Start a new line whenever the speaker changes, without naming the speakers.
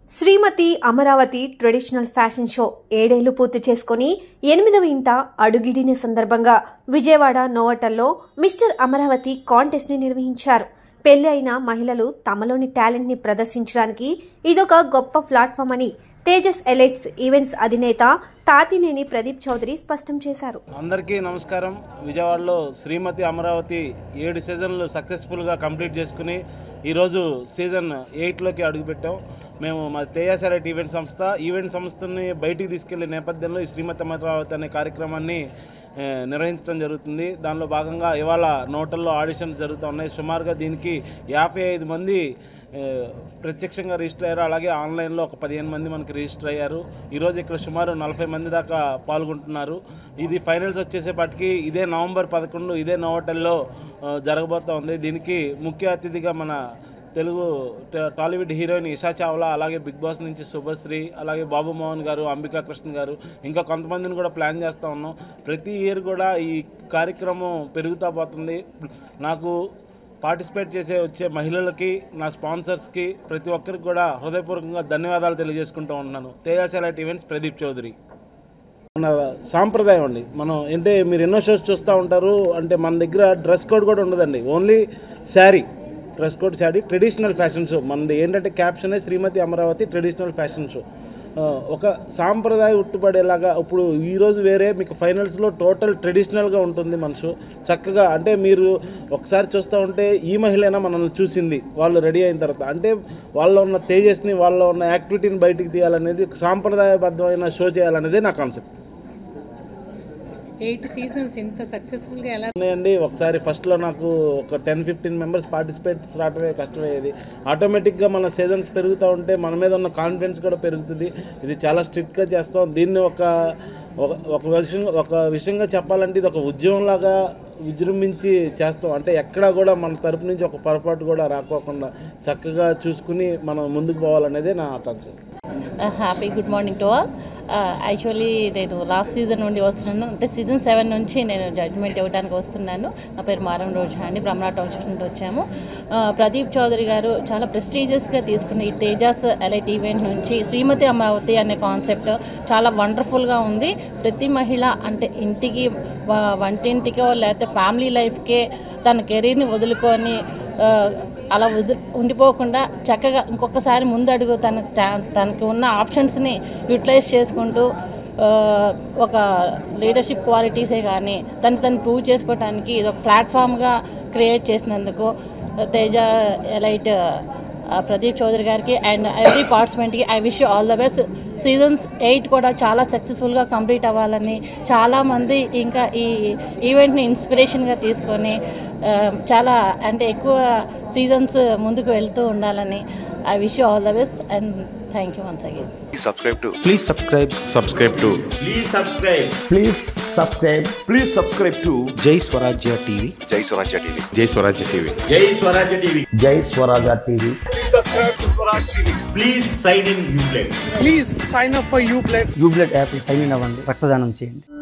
శ్రీమతి Amaravati traditional fashion show ఏడేళ్లు పూర్తి చేసుకుని ఎనిమిదవ ఇంట అడుగిడిన సందర్భంగా విజయవాడ నోవటల్లో మిస్టర్ అమరావతి కాంటెస్ట్ ని నిర్వహించారు పెళ్లి అయిన మహిళలు తమలోని టాలెంట్ ని ప్రదర్శించడానికి ఇదొక గొప్ప ప్లాట్ఫామ్ అని తేజస్ ఎలైట్స్ ఈవెంట్స్ అధినేత తాతినేని ప్రదీప్ చౌదరి స్పష్టం చేశారు
అందరికీ నమస్కారం విజయవాడలో శ్రీమతి అమరావతి ఏడు సీజన్లు సక్సెస్ఫుల్గా కంప్లీట్ చేసుకుని ఈరోజు సీజన్ ఎయిట్లోకి అడుగుపెట్టాం మేము మా తేజాసరైట్ ఈవెంట్ సంస్థ ఈవెంట్ సంస్థని బయటికి తీసుకెళ్లే నేపథ్యంలో ఈ శ్రీమతి అమరావతి అనే కార్యక్రమాన్ని ఏ, నిర్వహించడం జరుగుతుంది దానిలో భాగంగా ఇవాళ నోటల్లో ఆడిషన్స్ జరుగుతూ ఉన్నాయి సుమారుగా దీనికి యాభై ఐదు మంది ఏ, ప్రత్యక్షంగా రిజిస్టర్ అయ్యారు అలాగే ఆన్లైన్లో ఒక పదిహేను మంది మనకి రిజిస్టర్ అయ్యారు ఈరోజు ఇక్కడ సుమారు నలభై మంది దాకా పాల్గొంటున్నారు ఇది ఫైనల్స్ వచ్చేసేపటికి ఇదే నవంబర్ పదకొండు ఇదే నోవటల్లో ఆ, జరగబోతా ఉంది దీనికి ముఖ్య అతిథిగా మన తెలుగు ట- టాలీవుడ్ హీరోయిన్ ఇషా చావ్లా అలాగే బిగ్ బాస్ నుంచి శుభశ్రీ అలాగే బాబు మోహన్ గారు అంబికా కృష్ణ గారు ఇంకా కొంతమందిని కూడా ప్లాన్ చేస్తూ ఉన్నాం ప్రతి ఇయర్ కూడా ఈ కార్యక్రమం పెరుగుతూ పోతుంది నాకు పార్టిసిపేట్ చేసే వచ్చే మహిళలకి నా స్పాన్సర్స్కి ప్రతి ఒక్కరికి కూడా హృదయపూర్వకంగా ధన్యవాదాలు తెలియజేసుకుంటూ ఉన్నాను తేజాసెలైట్ ఈవెంట్స్ ప్రదీప్ చౌదరి మన సాంప్రదాయం అండి మనం అంటే మీరు ఎన్నో షోస్ చూస్తూ ఉంటారు అంటే మన దగ్గర డ్రెస్ కోడ్ కూడా ఉండదండి only sari dress code sari traditional fashion show మనది ఏంటంటే క్యాప్షనే Shrimati Amaravati traditional fashion show ఆ, ఒక సాంప్రదాయ ఉట్టుపడేలాగా ఇప్పుడు ఈరోజు వేరే మీకు ఫైనల్స్లో టోటల్ ట్రెడిషనల్గా ఉంటుంది మన షో చక్కగా అంటే మీరు ఒకసారి చూస్తూ ఉంటే ఈ మహిళైనా మనల్ని చూసింది వాళ్ళు రెడీ అయిన తర్వాత అంటే వాళ్ళలో ఉన్న తేజస్ని వాళ్ళలో ఉన్న యాక్టివిటీని బయటికి తీయాలనేది ఒక సాంప్రదాయబద్ధమైన షో చేయాలనేది నా కాన్సెప్ట్
ఎయిట్ సీజన్స్ ఇంత సక్సెస్ఫుల్గా ఎలా
ఉన్నాయండి ఒకసారి ఫస్ట్లో నాకు ఒక టెన్ ఫిఫ్టీన్ మెంబర్స్ పార్టిసిపేట్స్ రావడమే కష్టమయ్యేది ఆటోమేటిక్గా మన సీజన్స్ పెరుగుతూ ఉంటే మన మీద ఉన్న కాన్ఫిడెన్స్ కూడా పెరుగుతుంది ఇది చాలా స్ట్రిక్ట్గా చేస్తాం దీన్ని ఒక ఒక- ఒక విషయం ఒక విషయంగా చెప్పాలంటే ఇది ఒక ఉద్యమంలాగా విజృంభించి చేస్తాం అంటే ఎక్కడా కూడా మన తరపు నుంచి ఒక పొరపాటు కూడా రాకోకుండా చక్కగా చూసుకుని మనం ముందుకు పోవాలనేదే నా ఆకాంక్ష
happy good morning to all actually నేను లాస్ట్ సీజన్ నుండి వస్తున్నాను అంటే సీజన్ సెవెన్ నుంచి నేను జడ్జ్మెంట్ ఇవ్వడానికి వస్తున్నాను నా పేరు మారం రోజా అండి బ్రహ్మరా టౌన్షిప్ నుండి వచ్చాము Uh, ప్రదీప్ చౌదరి గారు చాలా ప్రెస్టీజియస్గా తీసుకున్న ఈ తేజాస్ ఎలైట్ ఈవెంట్ నుంచి శ్రీమతి అమరావతి అనే కాన్సెప్ట్ చాలా వండర్ఫుల్గా ఉంది ప్రతి మహిళ అంటే ఇంటికి వ- వంటింటికో లేకపోతే ఫ్యామిలీ లైఫ్కే తన కెరీర్ని వదులుకొని ఆ, అలా వదు ఉండిపోకుండా చక్కగా ఇంకొకసారి ముందడుగు తన ta- తనకి ఉన్న ఆప్షన్స్ని యూటిలైజ్ చేసుకుంటూ ఆ, ఒక లీడర్షిప్ క్వాలిటీసే కానీ తను తను ప్రూవ్ చేసుకోవడానికి ఇది ఒక ప్లాట్ఫామ్గా క్రియేట్ చేసినందుకు తేజ ఎలైట్ ఆ, ప్రదీప్ చౌదరి గారికి అండ్ ఎవ్రీ పార్టిసిపెంట్కి I wish all the best seasons eight కూడా చాలా సక్సెస్ఫుల్గా కంప్లీట్ అవ్వాలని చాలామంది ఇంకా ఈ ఈవెంట్ని ఇన్స్పిరేషన్గా తీసుకొని ఆ, చాలా అంటే ఎక్కువ సీజన్స్ ముందుకు వెళ్తూ ఉండాలని I wish all the best and thank you once again
subscribe to
Please subscribe. Subscribe to
Please subscribe.
Please subscribe.
Please subscribe to Jai Swarajya TV.
Jai Swarajya TV.
Jai Swarajya TV.
Jai Swarajya TV.
Jai Swaraja TV.
Please sign in Uplay.
Please sign up for Uplay
యూబ్లెట్ app sign in అవ్వండి రక్తదానం చేయండి